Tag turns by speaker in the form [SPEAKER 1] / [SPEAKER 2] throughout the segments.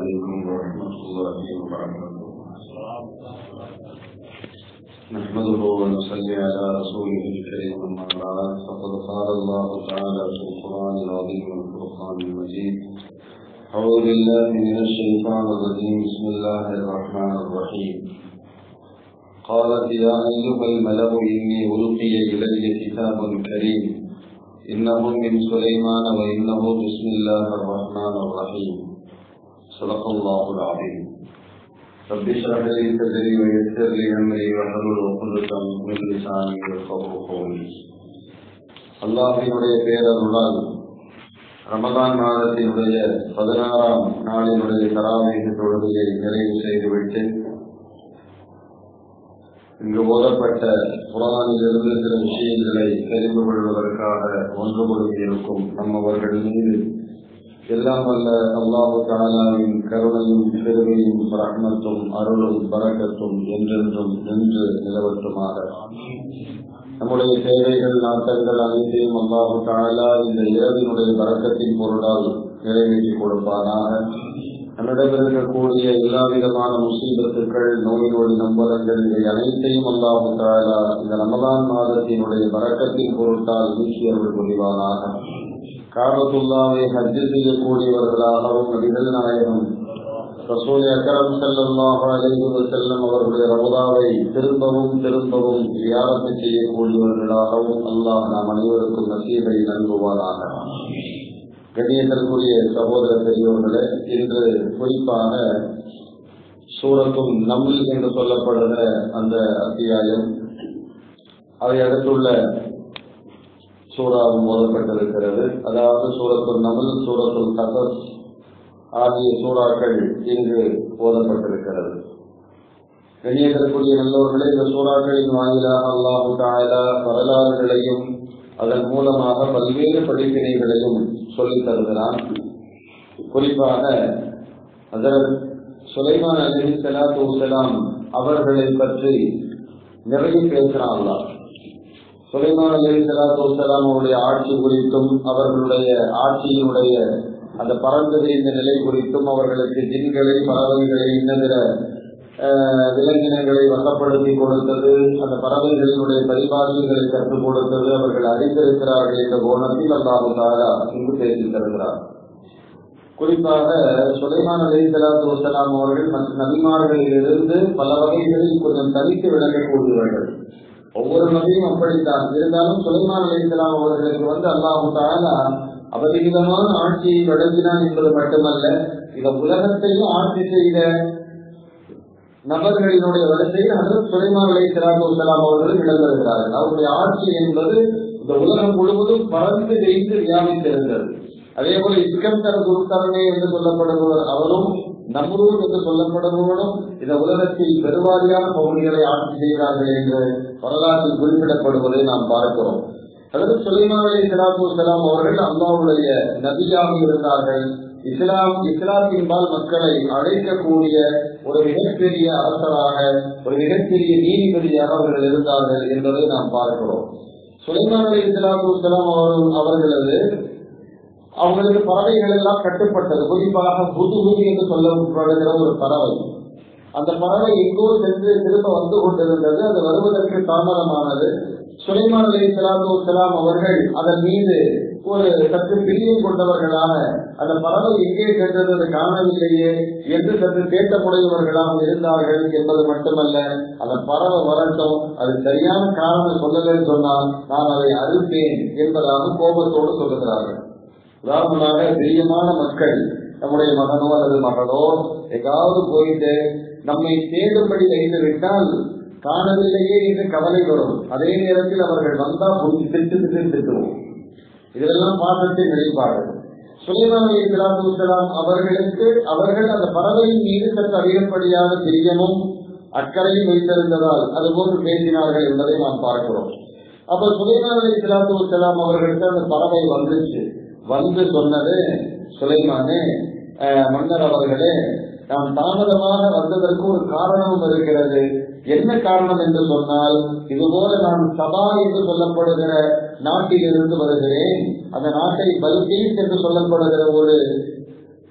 [SPEAKER 1] عليكم ورحمة الله وبركاته نحمده ونصلي على رسوله الكريم أما بعد فقد قال الله تعالى في القرآن العظيم والفرقان المجيد أعوذ بالله من الشيطان الرجيم بسم الله الرحمن الرحيم قالت يا أيها الملأ إني ألقي إلي كتاب كريم إنه من سليمان وإنه بسم الله الرحمن الرحيم صدق الله العظيم رب اشرح لي صدري ويسر لي أمري واحلل عقدة من لساني يفقهوا قولي அல்லாஹினுடைய பேரருளால் ரமதான் மாதத்தினுடைய பதினாறாம் நாளினுடைய தராவீக தொழுகையை நிறைவு செய்துவிட்டு இங்கு ஓதப்பட்ட குரானிலிருந்து சில விஷயங்களை தெரிந்து கொள்வதற்காக ஒன்று கொடுத்திருக்கும் நம்மவர்கள் மீது எல்லாம் வல்ல அல்லாஹு தாலாவின் கருணையும் பெருமையும் ரஹ்மத்தும் அருளும் பறக்கத்தும் என்றென்றும் நின்று நிலவட்டுமாக நம்முடைய தேவைகள் நாட்டங்கள் அனைத்தையும் அல்லாஹு தாலா இந்த இரவினுடைய பறக்கத்தின் பொருளால் நிறைவேற்றி கொடுப்பானாக நம்மிடம் இருக்கக்கூடிய எல்லா விதமான முசீபத்துக்கள் நோய் நொடி நம்பலங்கள் இவை அனைத்தையும் அல்லாஹு தாலா இந்த ரமதான் மாதத்தினுடைய பறக்கத்தின் பொருட்டால் நீக்கியவர்கள் புரிவானாக காபத்துல்லாவை ஹஜ்ஜு செய்யக்கூடியவர்களாகவும் நபிகள் நாயகம் ரசூல் அக்கரம் செல்லமாக அலைவு செல்லும் அவர்களுடைய ரவுதாவை திரும்பவும் திரும்பவும் வியாரத்தை செய்யக்கூடியவர்களாகவும் அல்லாஹ் நாம் அனைவருக்கும் நசீபை நல்குவாராக கண்ணியத்திற்குரிய சகோதர பெரியவர்களே இன்று குறிப்பாக சூரத்தும் நம்பில் என்று சொல்லப்படுகிற அந்த அத்தியாயம் அதை அடுத்துள்ள சூறாவும் ஓதப்பட்டிருக்கிறது அதாவது சூரத்துல் நமல் சூரத்துல் கசஸ் ஆகிய சூறாக்கள் இங்கு ஓதப்பட்டிருக்கிறது கண்ணியத்திற்குரிய நல்லவர்களே இந்த சூறாக்களின் வாயிலாக அல்லாஹு தாயலா வரலாறுகளையும் அதன் மூலமாக பல்வேறு படிப்பினைகளையும் சொல்லித் தருகிறான் குறிப்பாக அதர் சுலைமான் அலி சலாத்து வலாம் அவர்களை பற்றி நிறைய பேசுகிறான் அல்லாஹ் சுலைமான் அலி சலாத்து வலாம் அவருடைய ஆட்சி குறித்தும் அவர்களுடைய ஆட்சியினுடைய அந்த பறந்து விரிந்த நிலை குறித்தும் அவர்களுக்கு ஜின்களை பறவைகளை இன்னதிர விலங்கினங்களை வசப்படுத்தி கொடுத்தது அந்த பறவைகளினுடைய பரிபாலனைகளை கற்றுக் கொடுத்தது அவர்கள் அறிந்திருக்கிறார்கள் என்ற கோணத்தில் அல்லாஹு தாரா இங்கு பேசி தருகிறார் குறிப்பாக சுலைமான் அலி சலாத்து வலாம் அவர்கள் மற்ற நபிமார்களிலிருந்து பல வகைகளில் கொஞ்சம் தனித்து விளங்கக்கூடியவர்கள் ஒவ்வொரு நபியும் அப்படித்தான் இருந்தாலும் சுலைமான் அலி இஸ்லாம் அவர்களுக்கு வந்து அல்லாஹு தாலா அபரிமிதமான ஆட்சியை வழங்கினான் என்பது மட்டுமல்ல இந்த உலகத்தையும் ஆட்சி செய்த நபர்களினுடைய வரிசையில் அதற்கு சுலைமான் அலி சலாத்து வலாம் அவர்கள் இடம்பெறுகிறார்கள் அவருடைய ஆட்சி என்பது இந்த உலகம் முழுவதும் பறந்து வைத்து வியாபித்திருந்தது அதே போல இஸ்கந்தர் குருத்தரனே என்று சொல்லப்படுபவர் அவரும் நம்ரூர் என்று சொல்லப்படுபவரும் இந்த உலகத்தில் பெருவாரியான பகுதிகளை ஆட்சி செய்கிறார்கள் என்று வரலாற்றில் குறிப்பிடப்படுவதை நாம் பார்க்கிறோம் அதாவது சுலைமான் அலி சலாத்து வலாம் அவர்கள் அல்லாவுடைய நபியாக இருந்தார்கள் இஸ்லாம் இஸ்லாத்தின்பால் மக்களை அழைக்கக்கூடிய ஒரு மிகப்பெரிய அரசராக ஒரு மிகப்பெரிய நீதிபதியாக அவர்கள் இருந்தார்கள் என்பதை நாம் பார்க்கிறோம் சுலைமான் அலி இஸ்லாத்து வலாம் அவர்களது அவங்களுக்கு பறவைகள் எல்லாம் கட்டுப்பட்டது குறிப்பாக புதுகுதி என்று சொல்லப்படுகிற ஒரு பறவை அந்த பறவை எங்கோ சென்று திரும்ப வந்து கொண்டிருந்தது அது வருவதற்கு தாமதமானது சுலைமான் அலி சலாத்து வலாம் அவர்கள் அதன் மீது ஒரு சற்று பிரியம் கொண்டவர்களாக அந்த பறவை எங்கே சென்றது காணவில்லையே என்று சற்று தேட்டமுடையவர்களாக இருந்தார்கள் என்பது மட்டுமல்ல அந்த பறவை வரட்டும் அது சரியான காரணம் சொல்லலன்னு சொன்னால் நான் அதை அறுப்பேன் என்பதாக கோபத்தோடு சொல்லுகிறார்கள் உதாரணமாக பிரியமான மக்கள் நம்முடைய மகனோ அல்லது மகளோ எங்காவது போயிட்டு நம்மை தேடும்படி வைத்து விட்டால் காணவில்லையே என்று கவலை வரும் அதே நேரத்தில் அவர்கள் வந்தா புரிஞ்சு திட்டு திட்டு திட்டுவோம் இதெல்லாம் பாசத்தின் வெளிப்பாடு சுலைமான் அலி இஸ்லாம் அவர்களுக்கு அவர்கள் அந்த பறவையின் மீது சற்று அதிகப்படியான பிரியமும் அக்கறையும் வைத்திருந்ததால் அதுபோன்று பேசினார்கள் என்பதை நாம் பார்க்கிறோம் அப்ப சுலைமான் அலி இஸ்லாத்து வலாம் அவர்களுக்கு அந்த பறவை வந்துச்சு வந்து சொன்னது சுலைமானே மன்னர் அவர்களே நாம் தாமதமாக வந்ததற்கு ஒரு காரணமும் இருக்கிறது என்ன காரணம் என்று சொன்னால் இதுபோல நான் சபா என்று சொல்லப்படுகிற நாட்டில் இருந்து வருகிறேன் அந்த நாட்டை பல்கீஸ் என்று சொல்லப்படுகிற ஒரு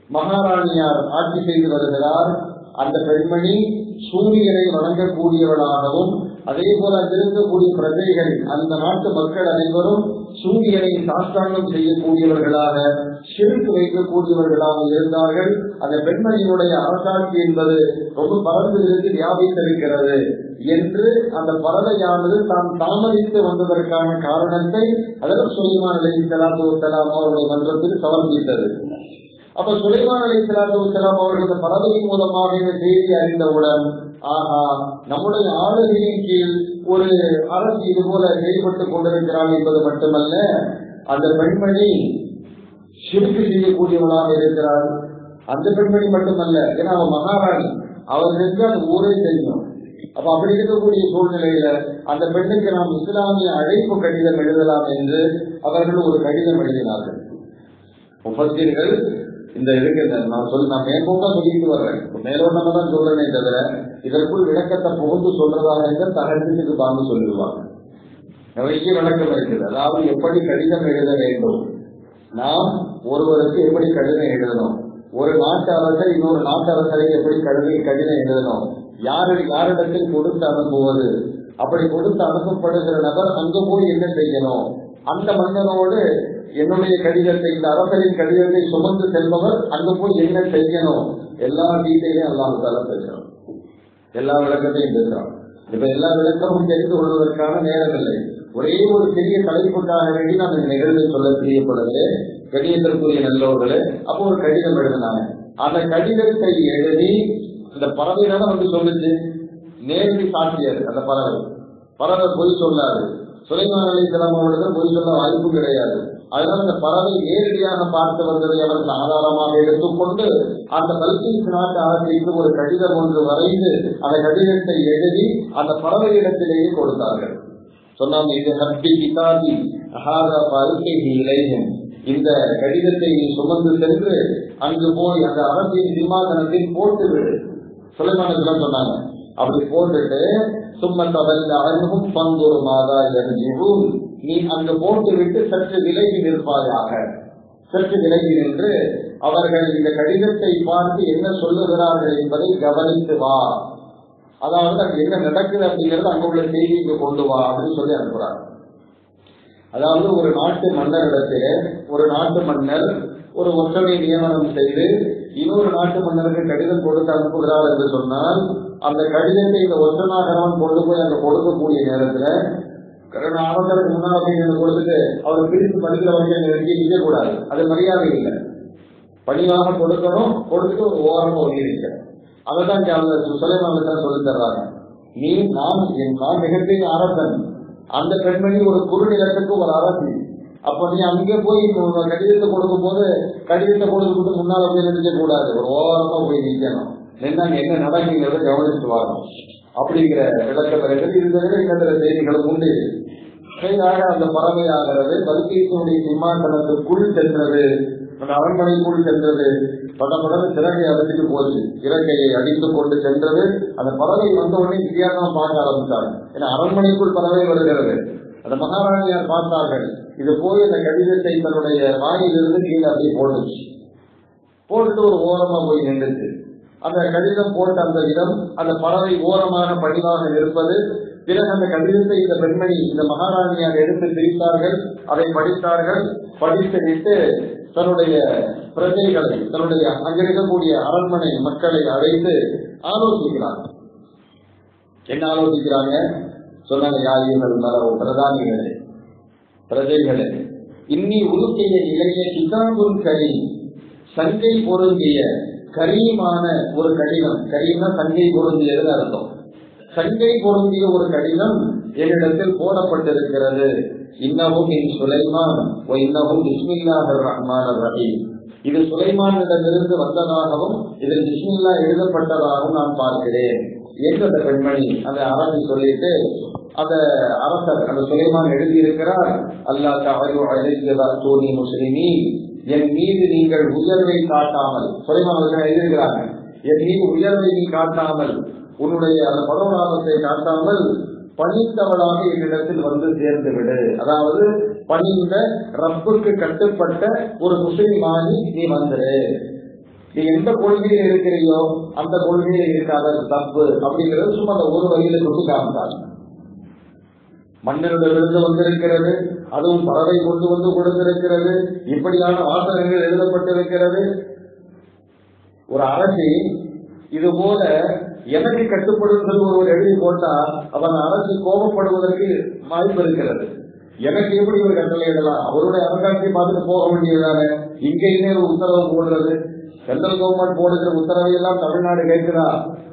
[SPEAKER 1] மகாராணியார் ஆட்சி செய்து வருகிறார் அந்த பெண்மணி சூரியனை வணங்கக்கூடியவளாகவும் அதே போல அங்கிருக்கக்கூடிய பிரஜைகள் அந்த நாட்டு மக்கள் அனைவரும் சூரியனை சாஸ்தாங்கம் செய்யக்கூடியவர்களாக சிறுக்கு வைக்கக்கூடியவர்களாக இருந்தார்கள் அந்த பெண்மணியினுடைய அரசாட்சி என்பது ரொம்ப பறந்து இருந்து வியாபித்திருக்கிறது என்று அந்த பறவையானது தான் தாமதித்து வந்ததற்கான காரணத்தை அதற்கு சுலைமான் அலி சலாத்து வலாம் அவருடைய மன்றத்தில் சமர்ப்பித்தது அப்ப சுலைமான் அலி சலாத்து வலாம் அவர்கள் பறவையின் மூலமாக இந்த செய்தி அறிந்தவுடன் ஆஹா நம்முடைய ஆளுகையின் கீழ் ஒரு அரசு இது போல செயல்பட்டுக் கொண்டிருக்கிறாள் என்பது மட்டுமல்ல அந்த பெண்மணி சிறுக்கு செய்யக்கூடியவளாக இருக்கிறாள் அந்த பெண்மணி மட்டுமல்ல ஏன்னா அவன் மகாராணி அவர்களுக்கு அந்த ஊரே தெரியும் அப்ப அப்படி இருக்கக்கூடிய சூழ்நிலையில அந்த பெண்ணுக்கு நாம் இஸ்லாமிய அழைப்பு கடிதம் எழுதலாம் என்று அவர்கள் ஒரு கடிதம் எழுதினார்கள் முப்பத்தீர்கள் இந்த இருக்கு நான் சொல் நான் மேம்போக்கா சொல்லிட்டு வர்றேன் மேலோட்டமா தான் சொல்றேனே தவிர இதற்குள் விளக்கத்தை புகுந்து சொல்றதாக இருந்தால் தகர்த்துக்கு பாம்பு சொல்லிடுவாங்க நிறைய விளக்கம் இருக்குது அதாவது எப்படி கடிதம் எழுத வேண்டும் நாம் ஒருவருக்கு எப்படி கடிதம் எழுதணும் ஒரு நாட்டு அரசர் இன்னொரு நாட்டு அரசரை எப்படி கடிதம் கடிதம் எழுதணும் யாரு யாரிடத்தில் கொடுத்து அனுப்புவது அப்படி கொடுத்து அனுப்பப்படுகிற நபர் அங்க போய் என்ன செய்யணும் அந்த மன்னனோடு என்னுடைய கடிதத்தை இந்த அரசரின் கடிதத்தை சுமந்து செல்பவர் அங்க போய் என்ன செய்யணும் எல்லா டீட்டெயிலையும் அல்லாமத்தால பேசுறோம் எல்லா விளக்கத்தையும் பேசுறோம் இப்ப எல்லா விளக்கமும் தெரிந்து கொள்வதற்கான நேரம் இல்லை ஒரே ஒரு சிறிய தலைப்புக்காக வேண்டி நான் இந்த நிகழ்வை சொல்ல பிரியப்படுகிறேன் கடிதத்திற்குரிய நல்லவர்களே அப்போ ஒரு கடிதம் எழுதினாங்க அந்த கடிதத்தை எழுதி அந்த பறவை தானே வந்து சொல்லுச்சு நேரடி சாட்சியர் அந்த பறவை பறவை பொய் சொல்லாது சுலைமான் அலி இஸ்லாம் அவர்களுக்கு பொய் சொல்ல வாய்ப்பு கிடையாது அதனால அந்த பறவை நேரடியாக பார்த்து வந்ததை அவர்கள் ஆதாரமாக எடுத்துக்கொண்டு அந்த பல்கீஸ் நாட்டு அரசிற்கு ஒரு கடிதம் ஒன்று வரைந்து அந்த கடிதத்தை எழுதி அந்த பறவையிடத்திலேயே கொடுத்தார்கள் சொன்னாங்க இது ஹப்பி கிதாபி அஹாதா பல்கை இளைஞன் இந்த கடிதத்தை நீ சுமந்து சென்று அங்கு போய் அந்த அரசின் சிம்மாசனத்தில் போட்டு விடு சுலைமானதுலாம் சொன்னாங்க அப்படி போட்டுட்டு சும்ம தவல்ல அருகும் பந்தொரு மாதா எரிஞ்சும் நீ அங்கு போட்டு விட்டு சற்று விலகி நிற்பாயாக சற்று விலகி நின்று அவர்கள் இந்த கடிதத்தை பார்த்து என்ன சொல்லுகிறார்கள் என்பதை கவனித்து வா அதாவது அங்க என்ன நடக்குது அப்படிங்கறது அங்க உள்ள செய்திக்கு கொண்டு வா அப்படின்னு சொல்லி அனுப்புறாங்க அதாவது ஒரு நாட்டு மன்னரிடத்திலே ஒரு நாட்டு மன்னர் ஒரு ஒற்றனை நியமனம் செய்து இன்னொரு நாட்டு மன்னருக்கு கடிதம் கொடுத்து அனுப்புகிறார் என்று சொன்னால் அந்த கடிதத்தை இந்த ஒற்றனாகிறவன் கொண்டு போய் அங்க கொடுக்கக்கூடிய நேரத்துல அவசரத்துக்கு முன்னால் அப்படின்னு கொடுத்துட்டு அவர் பிரித்து படிக்கிற வரைக்கும் நிறுத்தி நிற்க கூடாது அது மரியாதை இல்லை பணியாக கொடுக்கணும் கொடுத்துட்டு ஒரு ஓரமா ஒதுங்கிருக்க அதைதான் இங்க அவங்க சுலைமான் சொல்லி தர்றாங்க நீ நான் நான் மிகப்பெரிய அரசன் அந்த பெண்மணி ஒரு குறுநிலத்துக்கு ஒரு அரசி அப்ப நீ அங்க போய் கடிதத்தை கொடுக்கும் போது கடிதத்தை கொடுத்துட்டு முன்னால போய் நினைக்க கூடாது ஒரு ஓரமா போய் நிற்கணும் நின்று என்ன நடக்குங்கிறத கவனித்து வரணும் அப்படிங்கிற விளக்க பிறகு இந்த இன்னொரு செய்திகளும் உண்டு செய்தாக அந்த பறவையாகிறது பல்கேசனுடைய சிம்மாசனத்துக்குள் சென்றது அந்த அரண்மனைக்குள் சென்றது படப்படம் சிறகை அடிச்சுட்டு போச்சு இறக்கையை அடித்துக் கொண்டு சென்றது அந்த பறவை வந்த உடனே வித்தியாசம் பார்க்க ஆரம்பித்தாங்க ஏன்னா அரண்மனைக்குள் பறவை வருகிறது அந்த மகாராணியார் பார்த்தார்கள் இது போய் அந்த கடிதத்தை தன்னுடைய வாயிலிருந்து கீழே அப்படியே போட்டுச்சு போட்டுட்டு ஒரு ஓரமா போய் நின்றுச்சு அந்த கடிதம் போட்ட அந்த இடம் அந்த பறவை ஓரமாக பணிவாக நிற்பது பிறகு அந்த கடிதத்தை இந்த பெண்மணி இந்த மகாராணியார் எடுத்து பிரித்தார்கள் அதை படித்தார்கள் படித்து விட்டு தன்னுடைய பிரஜைகளை தன்னுடைய அங்கிருக்கக்கூடிய அரண்மனை மக்களை அழைத்து ஆலோசிக்கிறாங்க என்ன ஆலோசிக்கிறாங்க சொன்னாங்க யாரியர்கள் மரவு பிரதானிகளே பிரஜைகளே இன்னி உருக்கிய இளைய கிதாபுல் கரி சங்கை பொருந்திய கரீமான ஒரு கடிதம் கரீம்னா சங்கை பொருந்தியது அர்த்தம் சங்கை பொருந்திய ஒரு கடிதம் என்னிடத்தில் போடப்பட்டிருக்கிறது இன்னமும் இன் சுலைமான் இன்னமும் பிஸ்மில்லாஹ் ரஹ்மான் ரஹீம் இது சுலைமானிடமிருந்து வந்ததாகவும் இதில் பிஸ்மில்லா எழுதப்பட்டதாகவும் நான் பார்க்கிறேன் என்று அந்த பெண்மணி அந்த அரசு சொல்லிட்டு அந்த அரசர் அந்த சுலைமான் எழுதியிருக்கிறார் அல்லா தவறு முஸ்லிமி என் மீது நீங்கள் உயர்வை காட்டாமல் சுலைமான் அவர்கள் எழுதியிருக்கிறாங்க என் மீது உயர்வை நீ காட்டாமல் உன்னுடைய அந்த பரவலாபத்தை காட்டாமல் பணிந்தவளாக என்னிடத்தில் வந்து சேர்ந்து விடு அதாவது பணிந்த ரப்புக்கு கட்டுப்பட்ட ஒரு முஸ்லிமானி நீ வந்துரு நீ எந்த கொள்கையில் இருக்கிறீயோ அந்த கொள்கையில இருக்காத அது தப்பு அப்படிங்கிறது சும்மா அந்த ஒரு வழியில கொண்டு காமித்தாங்க மண்ணிலிருந்து வந்திருக்கிறது அதுவும் பறவை கொண்டு வந்து கொடுத்திருக்கிறது இப்படியான வாசகங்கள் எழுதப்பட்டிருக்கிறது ஒரு அரசி இது போல எனக்கு கட்டுப்படும் சொல்லி ஒருவர் எழுதி போட்டா அவன் அரசு கோபப்படுவதற்கு வாய்ப்பு இருக்கிறது எனக்கு எப்படி ஒரு கட்டளை இடலாம் அவருடைய அரசாங்கத்தை பார்த்துட்டு போக வேண்டியதுதானே இங்கேயுமே ஒரு உத்தரவு போடுறது சென்ட்ரல் கவர்மெண்ட் போடுகிற உத்தரவை எல்லாம் தமிழ்நாடு கேட்குதா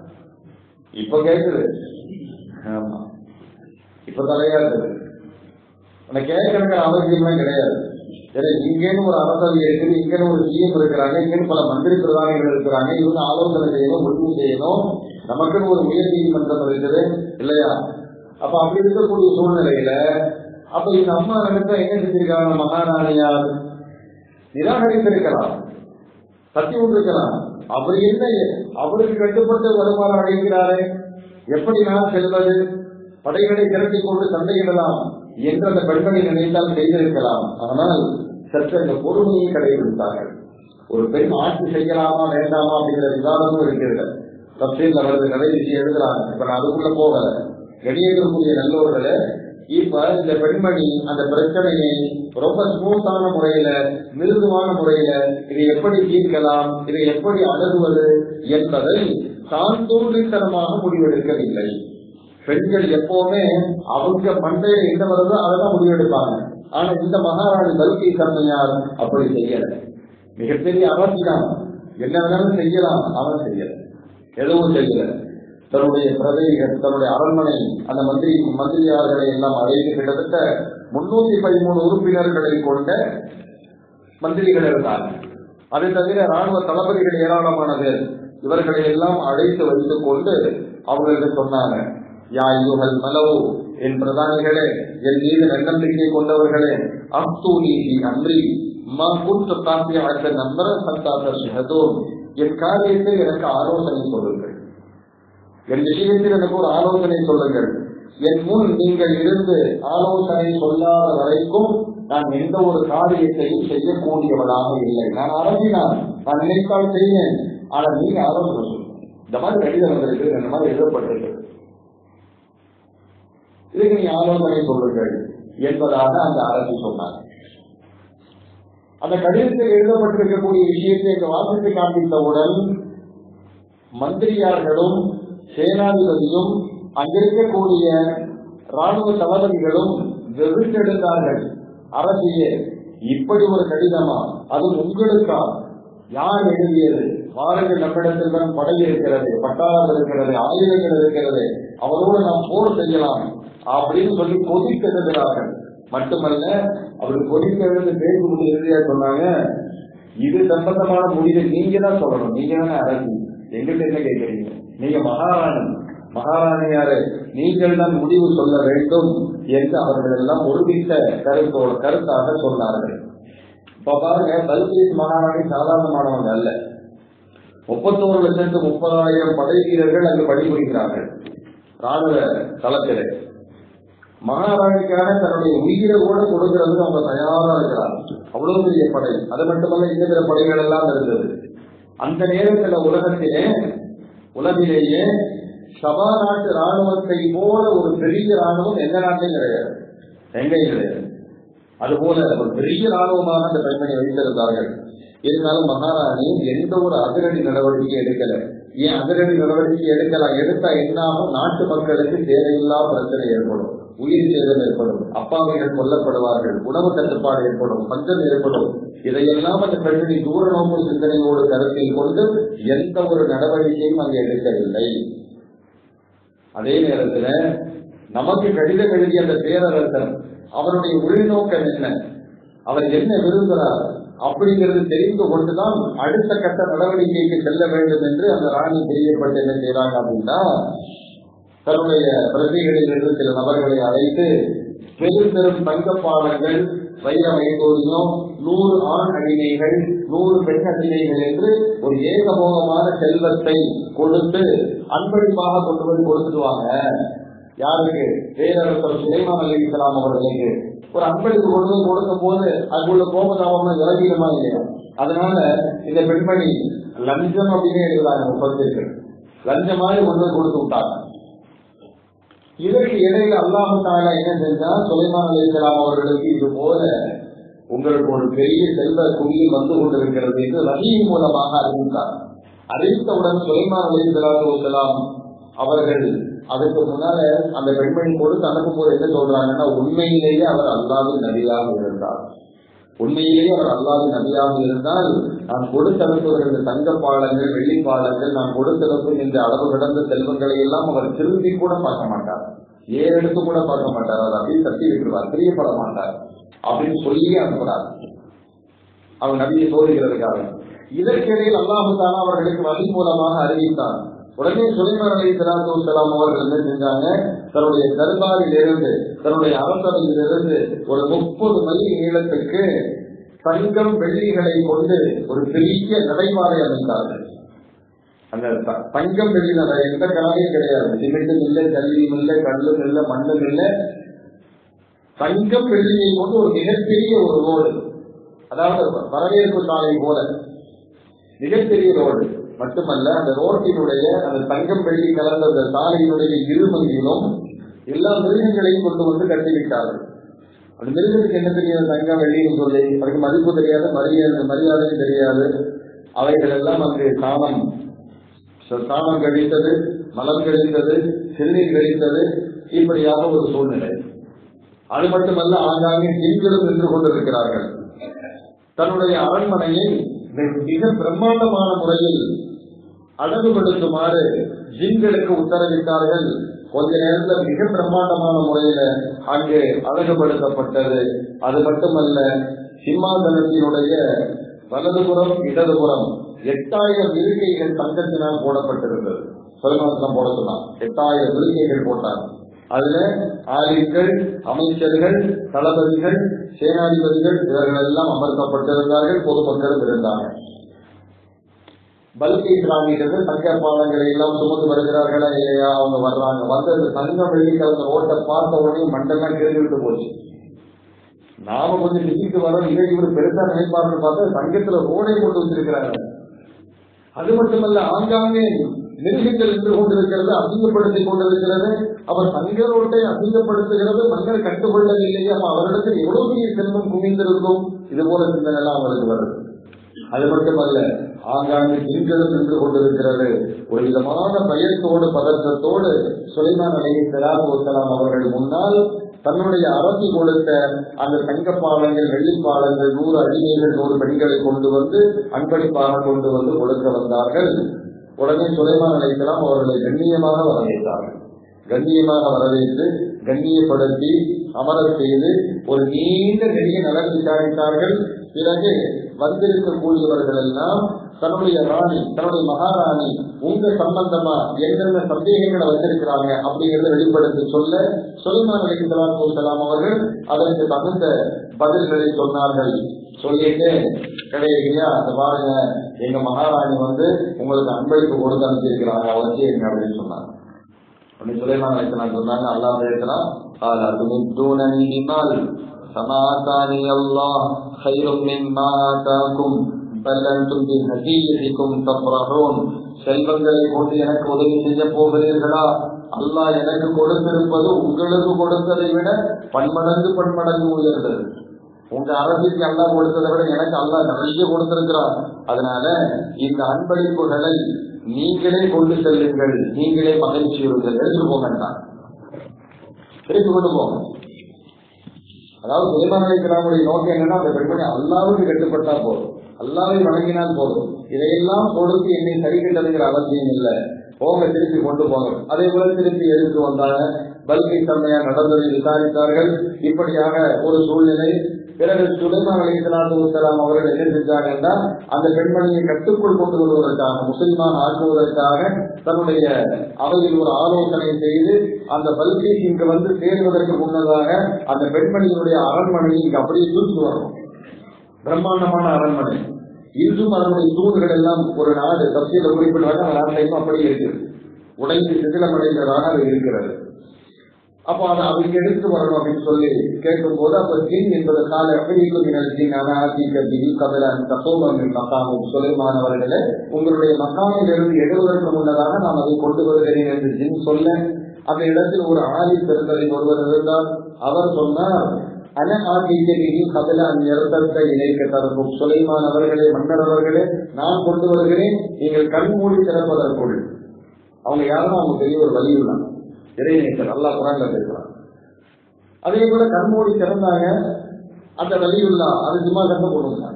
[SPEAKER 1] இப்ப கேட்குது ஆமா இப்ப தலையா இருக்குது ஆனா கேட்கறதுக்கு அவசியம்லாம் கிடையாது ஏன்னா இங்கேன்னு ஒரு அரசவை இருக்குது இங்கன்னு ஒரு சிஎம் இருக்கிறாங்க இங்கன்னு பல மந்திரி பிரதானிகள் இருக்கிறாங்க இவங்க ஆலோசனை செய்யணும் முடிவு செய்யணும் நமக்குன்னு ஒரு உயர் நீதிமன்றம் இருக்குது இல்லையா அப்ப அப்படி இருக்கக்கூடிய சூழ்நிலையில அப்ப இந்த அம்மா நினைச்சா என்ன செஞ்சிருக்காங்க மகாராணியார் நிராகரித்திருக்கலாம் சத்தி விட்டிருக்கலாம் அவர் என்ன அவருக்கு கட்டுப்பட்டு வருமானம் அடைகிறாரே எப்படி நான் செல்வது படைகளை திரட்டிக் கொண்டு சண்டையிடலாம் என்று அந்த பெண்மணி நினைத்தால் செய்திருக்கலாம் ஆனால் சற்று அந்த பொறுமையை கடைபிடித்தார்கள் ஒரு பெண் ஆட்சி செய்யலாமா வேண்டாமா அப்படிங்கிற விவாதமும் இருக்கிறது தப்சீல் அவரது கடைசி எழுதுறாங்க இப்ப நான் அதுக்குள்ள போகல வெளியேறக்கூடிய நல்லோர்களே இப்ப இந்த பெண்மணி அந்த பிரச்சனையை ரொம்ப ஸ்மூத்தான முறையில மிருதுவான முறையில இதை எப்படி தீர்க்கலாம் இதை எப்படி அணுகுவது என்பதை தான் தோன்றித்தனமாக முடிவெடுக்கவில்லை பெண்கள் எப்பவுமே அவங்க மண்டையில என்ன வருதோ அதான் முடிவெடுப்பாங்க ஆனா இந்த மகாராணி பல்கி சர்மையார் அப்படி செய்யல மிகப்பெரிய அரசி தான் என்ன வேணாலும் செய்யலாம் அவன் செய்யல எதுவும் செய்யல தன்னுடைய பிரதைகள் தன்னுடைய அரண்மனை அந்த மந்திரி மந்திரியார்களை எல்லாம் அழைத்து கிட்டத்தட்ட முன்னூத்தி பதிமூணு உறுப்பினர்களை கொண்ட மந்திரிகள் இருந்தாங்க அதை தவிர ராணுவ தளபதிகள் ஏராளமான பேர் இவர்களை எல்லாம் அழைத்து வைத்துக் கொண்டு அவர்களுக்கு சொன்னாங்க யா யுகல் மலவு என் பிரதானிகளே என் மீது நன்னம்பிக்கை கொண்டவர்களே அப்தூனி அன்றி மா குற்ற காப்பிய அடுத்த நம்பர சத்தாத்த சுகதோ என் காரியத்தில் எனக்கு ஆலோசனை சொல்லுங்கள் என் விஷயத்தில் எனக்கு ஒரு ஆலோசனை சொல்லுங்கள் என் முன் நீங்கள் இருந்து ஆலோசனை சொல்லாத வரைக்கும் நான் எந்த ஒரு காரியத்தையும் செய்யக்கூடியவளாக இல்லை நான் அரசினான் நான் நினைத்தால் செய்வேன் ஆனா நீங்க ஆலோசனை சொல்லுங்க இந்த மாதிரி கடிதம் வந்திருக்கு இந்த மாதிரி எழுதப்பட்டிருக்கு இதுக்கு நீ ஆலோசனை சொல்லுங்கள் என்பதாக அந்த அரசு சொன்னார் அந்த கடிதத்தில் எழுதப்பட்டிருக்கக்கூடிய விஷயத்தை இந்த வாசித்து காண்பித்தவுடன் மந்திரியார்களும் சேனாதிபதியும் அங்கிருக்கக்கூடிய ராணுவ தளபதிகளும் வெறுத்தெடுத்தார்கள் அரசியே இப்படி ஒரு கடிதமா அது உங்களுக்கா யார் எழுதியது பாருங்கள் நம்மிடத்தில் தான் படை இருக்கிறது பட்டாளம் இருக்கிறது ஆயுதங்கள் இருக்கிறது அவரோடு நாம் போர் செய்யலாம் அப்படின்னு சொல்லி கொதித்தெழுகிறார்கள் மட்டுமல்ல அவர் கொதித்தெழுந்து பேசும்போது இறுதியா சொன்னாங்க இது சம்பந்தமான முடிவை நீங்க தான் சொல்லணும் நீங்க தானே அரசு எங்கிட்ட என்ன கேட்கறீங்க நீங்க மகாராணி மகாராணியாரு நீங்கள் தான் முடிவு சொல்ல வேண்டும் என்று அவர்கள் எல்லாம் ஒருமித்த கருத்தோடு கருத்தாக சொன்னார்கள் இப்ப பாருங்க பல்கேஸ் மகாராணி சாதாரணமானவங்க அல்ல முப்பத்தோரு லட்சத்து முப்பதாயிரம் படை வீரர்கள் அங்கு பணிபுரிகிறார்கள் ராணுவ தளத்திலே மகாராணிக்காக தன்னுடைய உயிரை கூட கொடுக்கிறது அவங்க தயாரா இருக்கிறார் அவ்வளவு பெரிய படை அது மட்டுமல்ல இன்ன படைகள் எல்லாம் இருந்தது அந்த நேரத்தில் உலகத்திலே உலகிலேயே சபா நாட்டு ராணுவத்தை போல ஒரு பெரிய ராணுவம் எந்த நாட்டிலும் கிடையாது எங்கேயும் கிடையாது அதுபோல ஒரு பெரிய ராணுவமாக அந்த பெண்மணி வைத்திருந்தார்கள் இருந்தாலும் மகாராணி எந்த ஒரு அதிரடி நடவடிக்கை எடுக்கல ஏன் அதிரடி நடவடிக்கை எடுக்கலாம் எடுத்தா என்னாகும் நாட்டு மக்களுக்கு தேவையில்லா பிரச்சனை ஏற்படும் உயிர் சேதம் ஏற்படும் அப்பாவிகள் கொல்லப்படுவார்கள் உணவு தட்டுப்பாடு ஏற்படும் பஞ்சம் ஏற்படும் இதையெல்லாம் அந்த பெண்மணி தூர நோக்கு சிந்தனையோடு கருத்தில் கொண்டு எந்த ஒரு நடவடிக்கையும் அங்கு எடுக்கவில்லை அதே நேரத்துல நமக்கு கடிதம் எழுதிய அந்த பேரரசர் அவருடைய உள்நோக்கம் என்ன அவர் என்ன விரும்புகிறார் அப்படிங்கிறது தெரிந்து கொண்டுதான் அடுத்த கட்ட நடவடிக்கைக்கு செல்ல வேண்டும் என்று அந்த ராணி தெரியப்பட்டு என்ன செய்யறாங்க அப்படின்னா தன்னுடைய பிரதிகளில் இருந்து சில நபர்களை அழைத்து பெரும் பெரும் தங்கப்பாடங்கள் வைர வைடூரியம் நூறு ஆண் அடிமைகள் நூறு பெண் அடிமைகள் என்று ஒரு ஏகபோகமான செல்வத்தை கொடுத்து அன்பளிப்பாக கொண்டு போய் கொடுத்துடுவாங்க யாருக்கு பேரரசர் சுலைமான் அலி இஸ்லாம் அவர்களுக்கு ஒரு அன்பளிப்பு கொண்டு போய் கொடுக்கும் போது அங்குள்ள கோபதாபம் இறங்கிடுமா இல்லையா அதனால இந்த பெண்மணி லஞ்சம் அப்படின்னு எழுதுறாங்க முப்பத்திற்கு லஞ்சம் மாதிரி கொண்டு போய் கொடுத்து விட்டாங்க இதற்கு இடையில அல்லாஹு தாலா என்ன செஞ்சா சுலைமான் அலிஸ்லாம் அவர்களுக்கு இது போல உங்களுக்கு ஒரு பெரிய செல்வ குவியில் வந்து கொண்டிருக்கிறது என்று ரஹீம் மூலமாக அறிவித்தார் அறிவித்தவுடன் சுலைமான் அலிஸ்லாம் அவர்கள் அதுக்கு முன்னால அந்த பெண்மணி கொடுத்து அனுப்பும் போது என்ன சொல்றாங்கன்னா உண்மையிலேயே அவர் அல்லாவின் நபியாக இருந்தார் உண்மையிலேயே அவர் அல்லாவின் நபியாக இருந்தால் நான் கொடுத்தனுப்புகிற இந்த தங்க பாலங்கள் வெள்ளி பாலங்கள் நான் கொடுத்தனுப்பும் இந்த அளவு கடந்த செல்வங்களை எல்லாம் அவர் திரும்பி கூட பார்க்க மாட்டார் ஏறெடுத்து கூட பார்க்க மாட்டார் அவர் அப்படியே தட்டி விட்டுருவார் பிரியப்பட மாட்டார் அப்படின்னு சொல்லி அனுப்புறார் அவர் நபியை சோதிக்கிறதுக்காக இதற்கிடையில் அல்லாஹு தானா அவர்களுக்கு வழி மூலமாக அறிவித்தார் உடனே சுலைமான் அலி சலாத்து வலாம் அவர்கள் என்ன செஞ்சாங்க தன்னுடைய தர்பாரில் இருந்து தன்னுடைய அரசவையில் இருந்து ஒரு முப்பது மைல் நீளத்துக்கு தங்கம் வெள்ளிகளை கொண்டு ஒரு பெரிய நடைபாதை அமைத்தார்கள் அந்த த- தங்கம் வெள்ளி நடை எந்த கலவையும் கிடையாது சிமெண்ட்டும் இல்லை ஜல்லியும் இல்லை கல்லும் இல்லை மண்ணும் இல்லை தங்கம் வெள்ளியை கொண்டு ஒரு மிகப்பெரிய ஒரு ரோடு அதாவது வரவேற்பு சாலை போல மிகப்பெரிய ரோடு மட்டுமல்ல அந்த ரோட்டினுடைய அந்த தங்கம் வெள்ளி கலந்த அந்த சாலையினுடைய இருமங்கிலும் எல்லா மிருகங்களையும் கொண்டு வந்து கட்டிவிட்டார்கள் அந்த மிருகத்துக்கு என்ன தெரியாது தங்கம் வெள்ளின்னு சொல்லி அதுக்கு மதிப்பு தெரியாது மரியாதை மரியாதையும் தெரியாது அவைகள் எல்லாம் அங்கு சாணம் சாணம் கழித்தது மலம் கழித்தது சிறுநீர் கழித்தது இப்படியாக ஒரு சூழ்நிலை அது மட்டுமல்ல ஆங்காங்கே ஜிங்களும் நின்று கொண்டிருக்கிறார்கள் தன்னுடைய அரண்மனையை மிக பிரம்மாண்டமான முறையில் அழகுபடுத்துமாறு ஜின்களுக்கு உத்தரவிட்டார்கள் கொஞ்ச நேரத்துல மிக பிரம்மாண்டமான முறையில அங்கு அழகுபடுத்தப்பட்டது அது மட்டுமல்ல சிம்மாசனத்தினுடைய வலதுபுறம் இடதுபுறம் எட்டாயிரம் இருக்கைகள் தங்கத்தினால் போடப்பட்டிருந்தது சிம்மாசனம் போட சொன்னான் எட்டாயிரம் இருக்கைகள் போட்டார் அதுல ஆலிம்கள் அமைச்சர்கள் தளபதிகள் சேனாதிபதிகள் இவர்கள் எல்லாம் அமர்த்தப்பட்டிருந்தார்கள் பொதுமக்களும் இருந்தார்கள் பல்கை கிராமியிலிருந்து தங்க பாலங்களை எல்லாம் சுமந்து வருகிறார்களா இல்லையா அவங்க வர்றாங்க வந்து அந்த தங்கம் வெள்ளி கலந்த ரோட்டை பார்த்த உடனே மண்டெல்லாம் கிழிந்து போச்சு நாம கொஞ்சம் நிதிக்கு வரோம் இதை இவர் பெருசா நினைப்பாருன்னு பார்த்தா தங்கத்துல ரோடை கொண்டு வச்சிருக்கிறாங்க அது மட்டுமல்ல ஆங்காங்கே மிருகங்கள் நின்று கொண்டிருக்கிறது அசிங்கப்படுத்திக் கொண்டிருக்கிறது அவர் தங்க ரோட்டை அசிங்கப்படுத்துகிறது மன்னர் கட்டுக்கொள்ளவில்லையே அப்ப அவரிடத்தில் எவ்வளவு பெரிய செல்வம் குவிந்திருக்கும் இது போல சிந்தனை எல்லாம் அவருக்கு வருது அது மட்டுமல்ல ஆங்காங்கு ஜின்களும் நின்று கொண்டிருக்கிறது ஒரு விதமான பயத்தோடு பதற்றத்தோடு சுலைமான் அலையை செலாம் அவர்கள் முன்னால் தன்னுடைய அரசு கொடுத்த அந்த தங்கப்பாலங்கள் வெள்ளிப்பாலங்கள் நூறு அடிமைகள் நூறு பெண்களை கொண்டு வந்து அன்பளிப்பாக கொண்டு வந்து கொடுக்க வந்தார்கள் உடனே சுலைமான் அலைக்கலாம் அவர்களை கண்ணியமாக வரவேற்றார்கள் கண்ணியமாக வரவேற்று கண்ணியப்படுத்தி அமரச் செய்து ஒரு நீண்ட நெறிய நலன் விசாரித்தார்கள் பிறகு வந்திருக்கக்கூடியவர்கள் எல்லாம் தன்னுடைய ராணி தன்னுடைய மகாராணி உங்க சம்பந்தமா என்னென்ன சந்தேகங்களை வச்சிருக்கிறாங்க அப்படிங்கறத வெளிப்படுத்தி சொல்ல சுலைமான் அலிசலாம் சலாம் அவர்கள் அதற்கு தகுந்த பதில்களை சொன்னார்கள் சொல்லிட்டு கிடையா அந்த பாருங்க எங்க மகாராணி வந்து உங்களுக்கு அன்பளிப்பு கொடுத்து அனுப்பிச்சிருக்கிறாங்க அவசியம் அப்படின்னு சொன்னாங்க உடனே சுலைமான் அலிசலாம் சொன்னாங்க அல்லா பேசலாம் துமித்தூனி பிமால் சமாதானி அல்லாஹ் خير مما آتاكم بل أنتم بهديتكم تفرحون செல்வங்களை கொண்டு எனக்கு உதவி செய்ய போகிறீர்களா அல்லாஹ் எனக்கு கொடுத்திருப்பது உங்களுக்கு கொடுத்ததை விட பன்மடங்கு பன்மடங்கு உயர்ந்தது உங்க அரசுக்கு அல்லாஹ் கொடுத்ததை விட எனக்கு அல்லாஹ் நிறைய கொடுத்திருக்கிறார் அதனால இந்த அன்பளிப்புகளை நீங்களே கொண்டு செல்லுங்கள் நீங்களே மகிழ்ச்சியுறுங்கள் எடுத்துட்டு போங்க திருப்பி கொண்டு போங்க அதாவது சுலைமான் அலிஸ்லாமுடைய நோக்கம் என்னன்னா அந்த பெண்மணி அல்லாவுக்கு கட்டுப்பட்டா போதும் அல்லாவை வணங்கினால் போதும் இதையெல்லாம் கொடுத்து என்னை சரி கட்டதுங்கிற அவசியம் இல்லை போங்க திருப்பி கொண்டு போங்க அதே போல திருப்பி எடுத்து வந்தாங்க பல்கை தன்மையா நடந்ததை விசாரித்தார்கள் இப்படியாக ஒரு சூழ்நிலை பிறகு சுலைமான் அலிஸ்லாத்து வலாம் அவர்கள் என்ன செஞ்சாங்கன்னா அந்த பெண்மணியை கட்டுக்குள் கொண்டு வருவதற்காக முஸ்லிமான் ஆக்குவதற்காக தன்னுடைய அவையில் ஒரு ஆலோசனை செய்து அந்த பல்கை இங்கு வந்து சேருவதற்கு முன்னதாக அந்த பெண்மணியினுடைய அரண்மனையை இங்கு அப்படியே தூக்கி வரணும் பிரம்மாண்டமான அரண்மனை இன்றும் அதனுடைய தூண்கள் எல்லாம் ஒரு நாடு தப்சியில குறிப்பிட்டாங்க அந்த நாட்டிலையும் அப்படி இருக்குது உடைந்து சிதிலமடைந்ததாக அது இருக்கிறது அப்போ அதை அதுக்கு எடுத்து வரணும் அப்படின்னு சொல்லி கேட்கும் போது அப்ப ஜின் என்பது கால எப்படி ஜின் அனாதிகத்தில் கபிலன் தசோபமின் மக்காமும் சுலைமானவர்களே உங்களுடைய மக்காமில் இருந்து எடுவதற்கு முன்னதாக நான் அதை கொண்டு வருகிறேன் என்று ஜின் சொல்ல அந்த இடத்தில் ஒரு ஆதி பெருந்தலின் ஒருவர் இருந்தார் அவர் சொன்னார் அனஹாதிகளில் கபில நிறுத்தத்தை இணைக்க தரப்பும் சுலைமான் அவர்களே மன்னர் அவர்களே நான் கொண்டு வருகிறேன் நீங்கள் கண் மூடி திறப்பதற்குள் அவங்க யாரும் அவங்க பெரிய ஒரு வழி உள்ளாங்க இறைநேசர் அல்லா குரான்ல பேசுறாங்க அதே போல கண்மூடி திறந்தாங்க அந்த வலியுள்ளா அது சும்மா கண்ண போடுங்க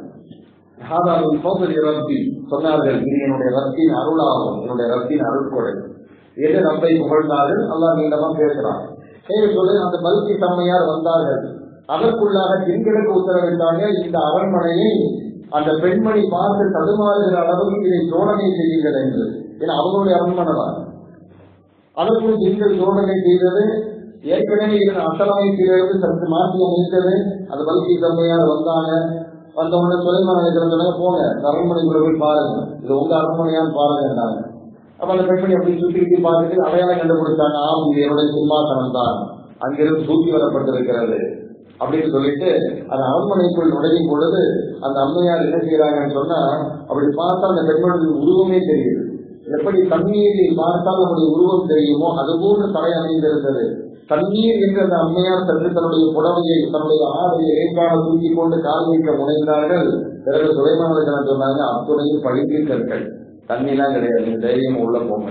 [SPEAKER 1] ரப்பி சொன்னார்கள் இது என்னுடைய ரத்தின் அருளாகும் என்னுடைய ரத்தின் அருள்கொடை எது ரப்பை புகழ்ந்தார்கள் அல்லா நீண்டமா பேசுறான் சொல்லி அந்த பல்கி தம்மையார் வந்தார்கள் அதற்குள்ளாக பெண்களுக்கு உத்தரவிட்டாங்க இந்த அரண்மனையை அந்த பெண்மணி பார்த்து தடுமாறுகிற அளவுக்கு இதை சோதனை செய்யுங்கள் என்று ஏன்னா அவங்களுடைய அரண்மனை தான் அதற்குள் பெண்கள் சோதனை செய்தது ஏற்கனவே இருந்த அசலாயத்திலிருந்து சற்று மாற்றி அமைத்தது அது பல்கி தம்மையார் வந்தாங்க வந்த உடனே சுலைமான சொன்னா போங்க அரண்மனைக்குள்ள போய் பாருங்க இது உங்க அரண்மனையான்னு பாருங்கன்னாங்க அப்ப அந்த பெண்மணி அப்படி சுத்தி சுத்தி பார்த்துட்டு அடையாளம் கண்டுபிடிச்சாங்க ஆம் இது என்னுடைய சிம்மாசனம் தான் அங்கிருந்து தூக்கி வரப்பட்டிருக்கிறது அப்படின்னு சொல்லிட்டு அந்த அரண்மனைக்குள் நுழையும் பொழுது அந்த அம்மையார் என்ன செய்யறாங்கன்னு சொன்னா அப்படி பார்த்தா அந்த பெண்மணியின் உருவமே தெரியுது எப்படி தண்ணீரில் பார்த்தால் நம்முடைய உருவம் தெரியுமோ அதுபோன்று தலை அமைந்திருந்தது தண்ணீர் என்று அந்த அம்மையார் சற்று தன்னுடைய புடவையை தன்னுடைய ஆடையை ஏற்கான தூக்கி கொண்டு கால் வைக்க முனைந்தார்கள் பிறகு சுலைமானவர்கள் சொன்னாங்க அத்துணையும் பழிப்பில் கற்கள் தண்ணிலாம் கிடையாது தைரியம் உள்ள போங்க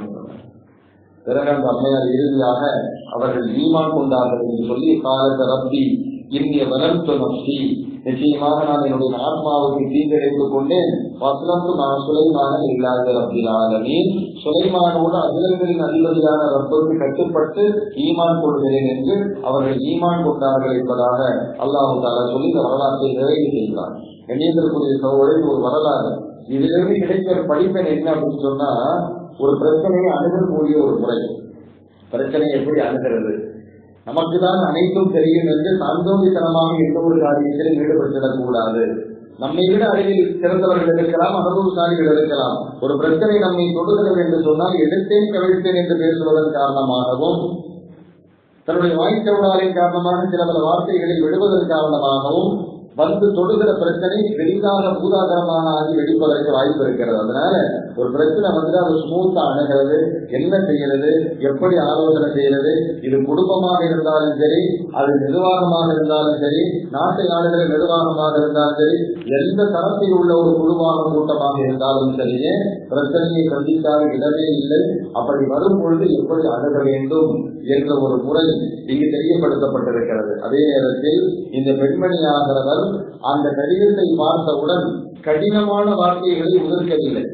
[SPEAKER 1] பிறகு அந்த அம்மையார் இறுதியாக அவர்கள் ஈமான் கொண்டார்கள் என்று சொல்லி காலத்த ரப்பி இந்திய வளர்த்து நப்தி நிச்சயமாக நான் என்னுடைய ஆத்மாவுக்கு தீங்கிழைத்துக் கொண்டேன் வசனத்து நான் சுலைமான இல்லாத ரப்பிலாகவே சுலைமானோடு அகிலங்களின் அதிபதியான ரப்பருக்கு கட்டுப்பட்டு ஈமான் கொள்கிறேன் என்று அவர்கள் ஈமான் கொண்டார்கள் என்பதாக அல்லாஹு தாலா சொல்லி இந்த வரலாற்றை நிறைவு செய்கிறார் கண்ணியத்திற்குரிய சகோதரர் ஒரு வரலாறு இதிலிருந்து கிடைக்கிற படிப்பெண் என்ன அப்படின்னு சொன்னா ஒரு பிரச்சனையை அணுகக்கூடிய ஒரு முறை பிரச்சனையை எப்படி அணுகிறது நமக்குதான் அனைத்தும் தெரியும் என்று சாந்தோதித்தனமாக எந்த ஒரு காரியத்திலும் ஈடுபட்டுவிடக் கூடாது நம்மை விட அறிவில் சிறந்தவர்கள் இருக்கலாம் அனுபவசாலிகள் இருக்கலாம் ஒரு பிரச்சனை நம்மை தொடுகிறது என்று சொன்னால் எடுத்தேன் கவிழ்த்தேன் என்று பேசுவதன் காரணமாகவும் தன்னுடைய வாய்ச்சவடாலின் காரணமாக சில பல வார்த்தைகளை விடுவதன் காரணமாகவும் வந்து தொடுகிற பிரச்சனை பெரிதாக பூதாகரமாக ஆகி வெடிப்பதற்கு வாய்ப்பு இருக்கிறது அதனால ஒரு பிரச்சனை வந்து அதை ஸ்மூத்தா அணுகிறது என்ன செய்யறது எப்படி ஆலோசனை செய்யறது இது குடும்பமாக இருந்தாலும் சரி அது நிர்வாகமாக இருந்தாலும் சரி நாட்டை ஆளுகிற நிர்வாகமாக இருந்தாலும் சரி எந்த தரத்தில் உள்ள ஒரு குழுவாக கூட்டமாக இருந்தாலும் சரியே பிரச்சனையை சந்திக்காத இடமே இல்லை அப்படி வரும் பொழுது எப்படி அணுக வேண்டும் என்ற ஒரு முறை இங்கு தெரியப்படுத்தப்பட்டிருக்கிறது அதே நேரத்தில் இந்த பெண்மணியாகிறவர் அந்த கடிதத்தை பார்த்தவுடன் கடினமான வார்த்தைகளை உதிர்க்கவில்லை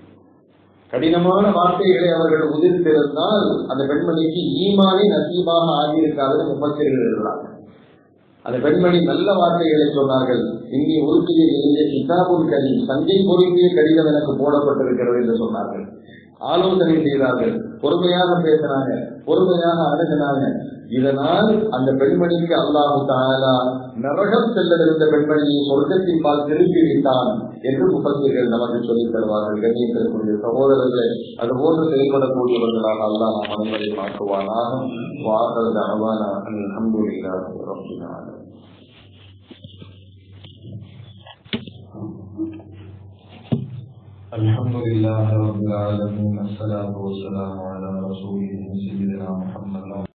[SPEAKER 1] கடினமான வார்த்தைகளை அவர்கள் உதிர்த்திருந்தால் அந்த பெண்மணிக்கு ஈமானே நசீபாக ஆகியிருக்காது முப்பத்திரிகள் இருக்கிறாங்க அந்த பெண்மணி நல்ல வார்த்தைகளை சொன்னார்கள் இங்கே உருட்டிய எழுதிய கிதாபுல் கரி சஞ்சை பொருந்திய கடிதம் எனக்கு போடப்பட்டிருக்கிறது என்று சொன்னார்கள் ஆலோசனை செய்தார்கள் பொறுமையாக பேசினாங்க பொறுமையாக அணுகினாங்க இதனால் அந்த பெண்மணிக்கு அல்லாஹு தாலா நரகம் செல்லவிருந்த பெண்மணியை சொர்க்கத்தின் பால் திருப்பி விட்டான் என்று முப்பத்திகள் நமக்கு சொல்லித் தருவார்கள் கண்ணியத்திற்குரிய சகோதரர்களை அது போன்று செயல்படக்கூடியவர்களாக அல்லாஹ் நம் அனைவரையும் ஆக்குவானாக வாசல் அனவான அல்ஹம்துலில்லாஹி ரப்பில் ஆலமீன்
[SPEAKER 2] الحمد لله رب العالمين الصلاة والسلام على رسوله سيدنا محمد